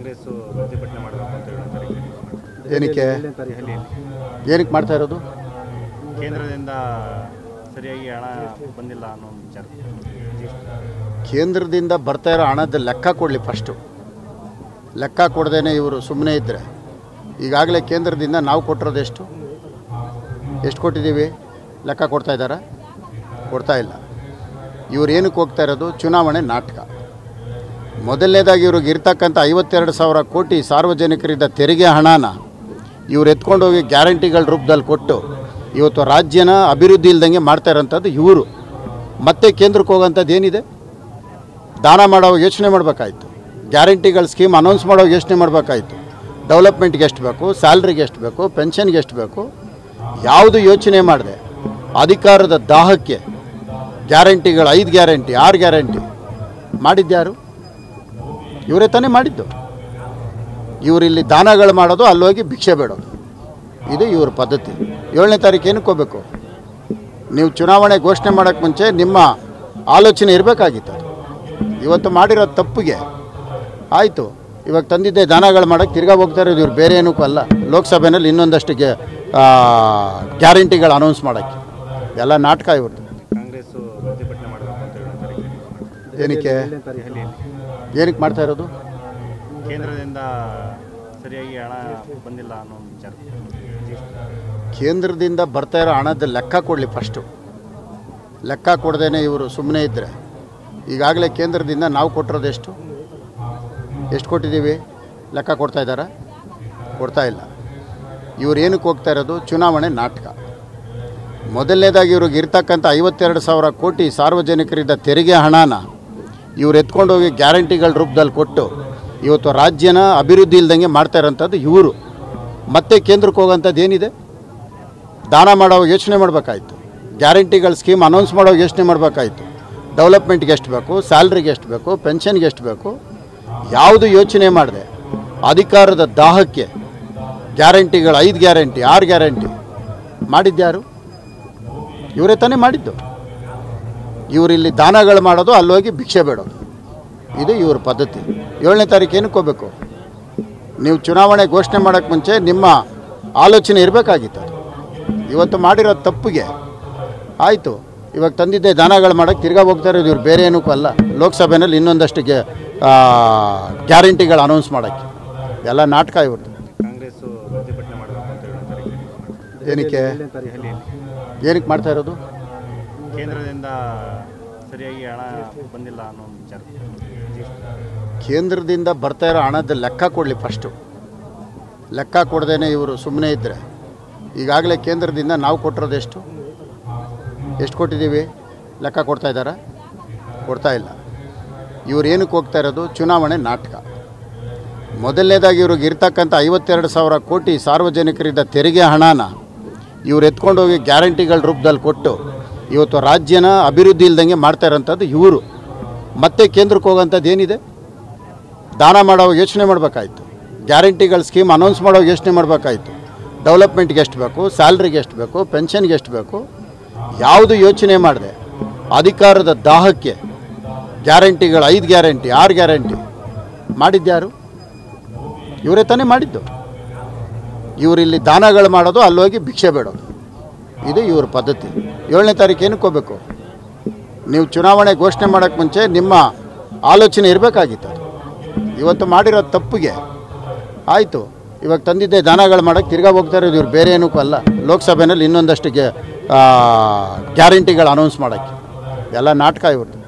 ಕಾಂಗ್ರೆಸ್ ಪ್ರತಿಭಟನೆ ಮಾಡಬೇಕು ಅಂತ ಏಳನೇ ತಾರೀಕು ಏನಕ್ಕೆ ದೆಹಲಿಯಲ್ಲಿ ಏನಕ್ಕೆ ಮಾಡ್ತಾ ಇರೋದು ಕೇಂದ್ರದಿಂದ ಸರಿಯಾಗಿ ಹಣ ಬಂದಿಲ್ಲ ಅನ್ನೋ ಒಂದು ವಿಚಾರ ಕೇಂದ್ರದಿಂದ ಬರ್ತಾ ಇರೋ ಹಣದ ಲೆಕ್ಕ ಕೊಡಲಿ ಫಸ್ಟು ಲೆಕ್ಕ ಕೊಡ್ದೇನೆ ಇವರು ಸುಮ್ಮನೆ ಇದ್ದರೆ ಈಗಾಗಲೇ ಕೇಂದ್ರದಿಂದ ನಾವು ಕೊಟ್ಟಿರೋದು ಎಷ್ಟು ಎಷ್ಟು ಕೊಟ್ಟಿದ್ದೀವಿ ಲೆಕ್ಕ ಕೊಡ್ತಾ ಇದ್ದಾರಾ ಕೊಡ್ತಾ ಇಲ್ಲ ಇವ್ರು ಏನಕ್ಕೆ ಹೋಗ್ತಾ ಇರೋದು ಚುನಾವಣೆ ನಾಟಕ ಮೊದಲನೇದಾಗಿ ಇವ್ರಿಗೆ ಇರ್ತಕ್ಕಂಥ ಐವತ್ತೆರಡು ಸಾವಿರ ಕೋಟಿ ಸಾರ್ವಜನಿಕರಿದ್ದ ತೆರಿಗೆ ಹಣನ ಇವ್ರು ಎತ್ಕೊಂಡೋಗಿ ಗ್ಯಾರಂಟಿಗಳ ರೂಪದಲ್ಲಿ ಕೊಟ್ಟು ಇವತ್ತು ರಾಜ್ಯನ ಅಭಿವೃದ್ಧಿ ಇಲ್ದಂಗೆ ಮಾಡ್ತಾ ಇರೋಂಥದ್ದು ಇವರು ಮತ್ತೆ ಕೇಂದ್ರಕ್ಕೆ ಹೋಗೋಂಥದ್ದು ಏನಿದೆ ದಾನ ಮಾಡೋ ಯೋಚನೆ ಮಾಡಬೇಕಾಯ್ತು ಗ್ಯಾರಂಟಿಗಳ ಸ್ಕೀಮ್ ಅನೌನ್ಸ್ ಮಾಡೋ ಯೋಚನೆ ಮಾಡಬೇಕಾಯ್ತು ಡೆವಲಪ್ಮೆಂಟ್ಗೆ ಎಷ್ಟು ಬೇಕು ಸ್ಯಾಲ್ರಿಗೆ ಎಷ್ಟು ಬೇಕು ಪೆನ್ಷನ್ಗೆ ಎಷ್ಟು ಬೇಕು ಯಾವುದು ಯೋಚನೆ ಮಾಡಿದೆ ಅಧಿಕಾರದ ದಾಹಕ್ಕೆ ಗ್ಯಾರಂಟಿಗಳು ಐದು ಗ್ಯಾರಂಟಿ ಆರು ಗ್ಯಾರಂಟಿ ಮಾಡಿದ್ಯಾರು ಇವರೇ ತಾನೇ ಮಾಡಿದ್ದು ಇವರಿಲ್ಲಿ ದಾನಗಳು ಮಾಡೋದು ಅಲ್ಲೋಗಿ ಭಿಕ್ಷೆ ಬೇಡೋದು ಇದು ಇವ್ರ ಪದ್ಧತಿ ಏಳನೇ ತಾರೀಕು ಏನಕ್ಕೆ ಹೋಗ್ಬೇಕು ನೀವು ಚುನಾವಣೆ ಘೋಷಣೆ ಮಾಡೋಕ್ಕೆ ಮುಂಚೆ ನಿಮ್ಮ ಆಲೋಚನೆ ಇರಬೇಕಾಗಿತ್ತು ಅದು ಇವತ್ತು ಮಾಡಿರೋ ತಪ್ಪಿಗೆ ಆಯಿತು ಇವಾಗ ತಂದಿದ್ದೆ ದಾನಗಳು ಮಾಡೋಕ್ಕೆ ತಿರ್ಗಾ ಹೋಗ್ತಾ ಇರೋದು ಇವ್ರು ಬೇರೆ ಏನಕ್ಕೂ ಅಲ್ಲ ಲೋಕಸಭೆಯಲ್ಲಿ ಇನ್ನೊಂದಷ್ಟು ಗೆ ಗ್ಯಾರಂಟಿಗಳು ಅನೌನ್ಸ್ ಮಾಡೋಕ್ಕೆ ಎಲ್ಲ ನಾಟಕ ಇವ್ರದ್ದು ಕಾಂಗ್ರೆಸ್ ಪ್ರತಿಭಟನೆ ಮಾಡಬೇಕು ಅಂತ ಏಳನೇ ತಾರೀಕು ಏನಕ್ಕೆ ದೆಹಲಿಯಲ್ಲಿ ಏನಕ್ಕೆ ಮಾಡ್ತಾ ಇರೋದು ಕೇಂದ್ರದಿಂದ ಸರಿಯಾಗಿ ಹಣ ಬಂದಿಲ್ಲ ಅನ್ನೋ ಒಂದು ವಿಚಾರ ಕೇಂದ್ರದಿಂದ ಬರ್ತಾ ಇರೋ ಹಣದ ಲೆಕ್ಕ ಕೊಡಲಿ ಫಸ್ಟು ಲೆಕ್ಕ ಕೊಡ್ದೇನೆ ಇವರು ಸುಮ್ಮನೆ ಇದ್ದರೆ ಈಗಾಗಲೇ ಕೇಂದ್ರದಿಂದ ನಾವು ಕೊಟ್ಟಿರೋದು ಎಷ್ಟು ಎಷ್ಟು ಕೊಟ್ಟಿದ್ದೀವಿ ಲೆಕ್ಕ ಕೊಡ್ತಾ ಇದ್ದಾರಾ ಕೊಡ್ತಾ ಇಲ್ಲ ಇವ್ರು ಏನಕ್ಕೆ ಹೋಗ್ತಾ ಇರೋದು ಚುನಾವಣೆ ನಾಟಕ ಮೊದಲನೇದಾಗಿ ಇವ್ರಿಗೆ ಇರ್ತಕ್ಕಂಥ ಐವತ್ತೆರಡು ಸಾವಿರ ಕೋಟಿ ಸಾರ್ವಜನಿಕರಿದ್ದ ತೆರಿಗೆ ಹಣನ ಇವ್ರು ಎತ್ಕೊಂಡೋಗಿ ಗ್ಯಾರಂಟಿಗಳ ರೂಪದಲ್ಲಿ ಕೊಟ್ಟು ಇವತ್ತು ರಾಜ್ಯನ ಅಭಿವೃದ್ಧಿ ಇಲ್ದಂಗೆ ಮಾಡ್ತಾ ಇರೋಂಥದ್ದು ಇವರು ಮತ್ತೆ ಕೇಂದ್ರಕ್ಕೆ ಹೋಗೋಂಥದ್ದು ಏನಿದೆ ದಾನ ಮಾಡೋ ಯೋಚನೆ ಮಾಡಬೇಕಾಯ್ತು ಗ್ಯಾರಂಟಿಗಳ ಸ್ಕೀಮ್ ಅನೌನ್ಸ್ ಮಾಡೋ ಯೋಚನೆ ಮಾಡಬೇಕಾಯ್ತು ಡೆವಲಪ್ಮೆಂಟ್ಗೆ ಎಷ್ಟು ಬೇಕು ಸ್ಯಾಲ್ರಿಗೆ ಎಷ್ಟು ಬೇಕು ಪೆನ್ಷನ್ಗೆ ಎಷ್ಟು ಬೇಕು ಯಾವುದು ಯೋಚನೆ ಮಾಡಿದೆ ಅಧಿಕಾರದ ದಾಹಕ್ಕೆ ಗ್ಯಾರಂಟಿಗಳು ಐದು ಗ್ಯಾರಂಟಿ ಆರು ಗ್ಯಾರಂಟಿ ಮಾಡಿದ್ಯಾರು ಇವರೇ ತಾನೇ ಮಾಡಿದ್ದು ಇವರಿಲ್ಲಿ ದಾನಗಳು ಮಾಡೋದು ಅಲ್ಲೋಗಿ ಭಿಕ್ಷೆ ಬೇಡೋದು ಇದು ಇವ್ರ ಪದ್ಧತಿ ಏಳನೇ ತಾರೀಕು ಏನಕ್ಕೆ ಹೋಗ್ಬೇಕು ನೀವು ಚುನಾವಣೆ ಘೋಷಣೆ ಮಾಡೋಕ್ಕೆ ಮುಂಚೆ ನಿಮ್ಮ ಆಲೋಚನೆ ಇರಬೇಕಾಗಿತ್ತು ಅದು ಇವತ್ತು ಮಾಡಿರೋ ತಪ್ಪಿಗೆ ಆಯಿತು ಇವಾಗ ತಂದಿದ್ದೆ ದಾನಗಳು ಮಾಡೋಕ್ಕೆ ತಿರ್ಗಾ ಹೋಗ್ತಾ ಇರೋದು ಇವ್ರು ಬೇರೆ ಏನಕ್ಕೂ ಅಲ್ಲ ಲೋಕಸಭೆಯಲ್ಲಿ ಇನ್ನೊಂದಷ್ಟು ಗೆ ಗ್ಯಾರಂಟಿಗಳು ಅನೌನ್ಸ್ ಮಾಡೋಕ್ಕೆ ಎಲ್ಲ ನಾಟಕ ಇವ್ರದ್ದು ಕಾಂಗ್ರೆಸ್ ಪ್ರತಿಭಟನೆ ಮಾಡಬೇಕು ಅಂತ ಏಳನೇ ತಾರೀಕು ಏನಕ್ಕೆ ದೆಹಲಿಯಲ್ಲಿ ಏನಕ್ಕೆ ಮಾಡ್ತಾ ಇರೋದು ಕೇಂದ್ರದಿಂದ ಸರಿಯಾಗಿ ಹಣ ಬಂದಿಲ್ಲ ಅನ್ನೋ ಒಂದು ವಿಚಾರ ಕೇಂದ್ರದಿಂದ ಬರ್ತಾ ಇರೋ ಹಣದ ಲೆಕ್ಕ ಕೊಡಲಿ ಫಸ್ಟು ಲೆಕ್ಕ ಕೊಡ್ದೇನೆ ಇವರು ಸುಮ್ಮನೆ ಇದ್ದರೆ ಈಗಾಗಲೇ ಕೇಂದ್ರದಿಂದ ನಾವು ಕೊಟ್ಟಿರೋದು ಎಷ್ಟು ಎಷ್ಟು ಕೊಟ್ಟಿದ್ದೀವಿ ಲೆಕ್ಕ ಕೊಡ್ತಾ ಇದ್ದಾರಾ ಕೊಡ್ತಾ ಇಲ್ಲ ಇವ್ರು ಏನಕ್ಕೆ ಹೋಗ್ತಾ ಇರೋದು ಚುನಾವಣೆ ನಾಟಕ ಮೊದಲನೇದಾಗಿ ಇವ್ರಿಗೆ ಇರ್ತಕ್ಕಂಥ ಐವತ್ತೆರಡು ಸಾವಿರ ಕೋಟಿ ಸಾರ್ವಜನಿಕರಿದ್ದ ತೆರಿಗೆ ಹಣನ ಇವ್ರು ಎತ್ಕೊಂಡೋಗಿ ಗ್ಯಾರಂಟಿಗಳ ರೂಪದಲ್ಲಿ ಕೊಟ್ಟು ಇವತ್ತು ರಾಜ್ಯನ ಅಭಿವೃದ್ಧಿ ಇಲ್ದಂಗೆ ಮಾಡ್ತಾ ಇರೋಂಥದ್ದು ಇವರು ಮತ್ತೆ ಕೇಂದ್ರಕ್ಕೆ ಹೋಗೋಂಥದ್ದು ಏನಿದೆ ದಾನ ಮಾಡೋ ಯೋಚನೆ ಮಾಡಬೇಕಾಯ್ತು ಗ್ಯಾರಂಟಿಗಳ ಸ್ಕೀಮ್ ಅನೌನ್ಸ್ ಮಾಡೋ ಯೋಚನೆ ಮಾಡಬೇಕಾಯ್ತು ಡೆವಲಪ್ಮೆಂಟ್ಗೆ ಎಷ್ಟು ಬೇಕು ಸ್ಯಾಲ್ರಿಗೆ ಎಷ್ಟು ಬೇಕು ಪೆನ್ಷನ್ಗೆ ಎಷ್ಟು ಬೇಕು ಯಾವುದು ಯೋಚನೆ ಮಾಡಿದೆ ಅಧಿಕಾರದ ದಾಹಕ್ಕೆ ಗ್ಯಾರಂಟಿಗಳು ಐದು ಗ್ಯಾರಂಟಿ ಆರು ಗ್ಯಾರಂಟಿ ಮಾಡಿದ್ಯಾರು ಇವರೇ ತಾನೇ ಮಾಡಿದ್ದು ಇವರಿಲ್ಲಿ ದಾನಗಳು ಮಾಡೋದು ಅಲ್ಲೋಗಿ ಭಿಕ್ಷೆ ಬೇಡೋದು ಇದು ಇವ್ರ ಪದ್ಧತಿ ಏಳನೇ ತಾರೀಕು ಏನಕ್ಕೆ ಹೋಗ್ಬೇಕು ನೀವು ಚುನಾವಣೆ ಘೋಷಣೆ ಮಾಡೋಕ್ಕೆ ಮುಂಚೆ ನಿಮ್ಮ ಆಲೋಚನೆ ಇರಬೇಕಾಗಿತ್ತು ಅದು ಇವತ್ತು ಮಾಡಿರೋ ತಪ್ಪಿಗೆ ಆಯಿತು ಇವಾಗ ತಂದಿದ್ದೆ ದಾನಗಳು ಮಾಡೋಕ್ಕೆ ತಿರ್ಗಾ ಹೋಗ್ತಾ ಇರೋದು ಇವ್ರು ಬೇರೆ ಏನಕ್ಕೂ ಅಲ್ಲ ಲೋಕಸಭೆಯಲ್ಲಿ ಇನ್ನೊಂದಷ್ಟು ಗೆ ಗ್ಯಾರಂಟಿಗಳು ಅನೌನ್ಸ್ ಮಾಡೋಕ್ಕೆ ಎಲ್ಲ ನಾಟಕ ಇವ್ರದ್ದು